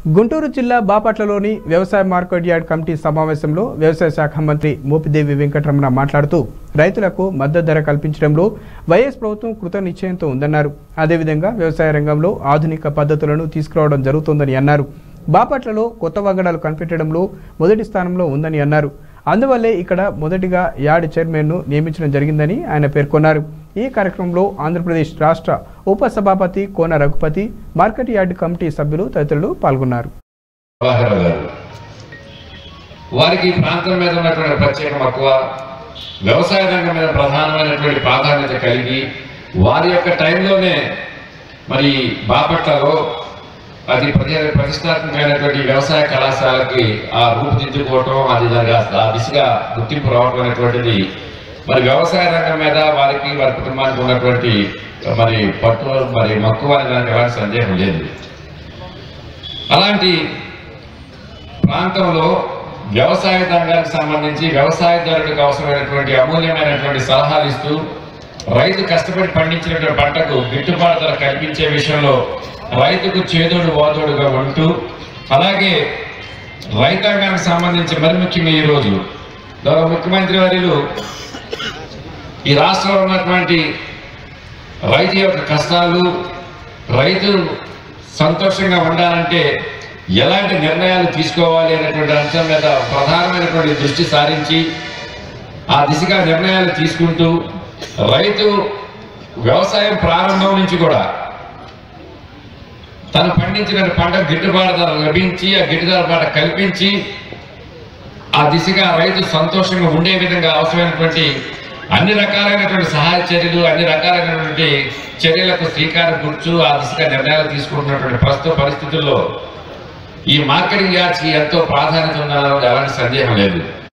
గుంటూరు జిల్లా బాపట్లలోని వ్యవసాయ market yard committee సమావేశంలో వ్యవసాయ శాఖ మంత్రి మోపిదేవి వెంకటరమణ మాట్లాడుతూ రైతులకు మద్దతు ధర కల్పించడంలో వైఎస్ ప్రభుత్వం కృత నిశ్చయంతో ఉందన్నారు అదేవిధంగా వ్యవసాయ రంగంలో ఆధునిక పద్ధతులను తీసుకురావడం జరుగుతోందని అన్నారు బాపట్లలో కొత్త వంగడాలు కనిపెట్టడంలో మొదటి స్థానంలో ఉందని అన్నారు అందువల్లే ఇక్కడ మొదటిగా యార్డ్ చైర్మన్ను నియమించడం జరిగిందని ఆయన పేర్కొన్నారు ఈ కార్యక్రమంలో ఆంధ్రప్రదేశ్ రాష్ట్ర ఉపసభాపతి Kona Raghupathi market yard committee సభ్యులు తదితరులు పాల్గొన్నారు ప్రభాకర్ గారు వారికి ఈ ప్రాంతం మీద ఉన్నటువంటి ప్రత్యేక మక్కువ వ్యవసాయ రంగం మీద ప్రధానమైనటువంటి ప్రాధాన్యత కలిగి వారి యొక్క టైంలోనే మరి బాపట్లలో అది ప్రతి ప్రతిష్టాత్మకమైనటువంటి వ్యవసాయ కళాశాలకి ఆ రూపుదిద్దుకోవటం అది దానికి ఆ దిశగా గుర్తింపు రావటం అనేటువంటిది మరి వ్యవసాయ రంగం మీద వారికి వారి కుటుంబానికి ఉన్నటువంటి మరి పట్టు మరి మక్కువ అనే దానికి ఎలాంటి సందేహం లేదు అలాంటి ప్రాంతంలో వ్యవసాయ రంగానికి సంబంధించి వ్యవసాయదారులకు అవసరమైనటువంటి అమూల్యమైనటువంటి సలహాలు ఇస్తూ రైతు కష్టపడి పండించినటువంటి పంటకు గిట్టుబాటు ధర కల్పించే విషయంలో రైతుకు చేదోడు వాదోడుగా ఉంటూ అలాగే రైతాంగానికి సంబంధించి మరి ముఖ్యంగా ఈరోజు గౌరవ ముఖ్యమంత్రి వర్యులు ఈ రాష్ట్రంలో ఉన్నటువంటి రైతు యొక్క కష్టాలు రైతు సంతోషంగా ఉండాలంటే ఎలాంటి నిర్ణయాలు తీసుకోవాలి అనేటువంటి అంశం మీద ప్రధానమైనటువంటి దృష్టి సారించి ఆ దిశగా నిర్ణయాలు తీసుకుంటూ రైతు వ్యవసాయం ప్రారంభం నుంచి కూడా తను పండించిన పంట గిట్టుబాటు ధర లభించి ఆ గిట్టుబాటు ధర కల్పించి ఆ దిశగా రైతు సంతోషంగా ఉండే విధంగా అవసరమైనటువంటి అన్ని రకాలైనటువంటి సహాయ చర్యలు అన్ని రకాలైనటువంటి చర్యలకు శ్రీకారం కూర్చు ఆ దిశగా నిర్ణయాలు తీసుకుంటున్నటువంటి ప్రస్తుత పరిస్థితుల్లో ఈ మార్కెటింగ్ యార్డ్స్కి ఎంతో ప్రాధాన్యత ఉందనడంలో ఎలాంటి సందేహం లేదు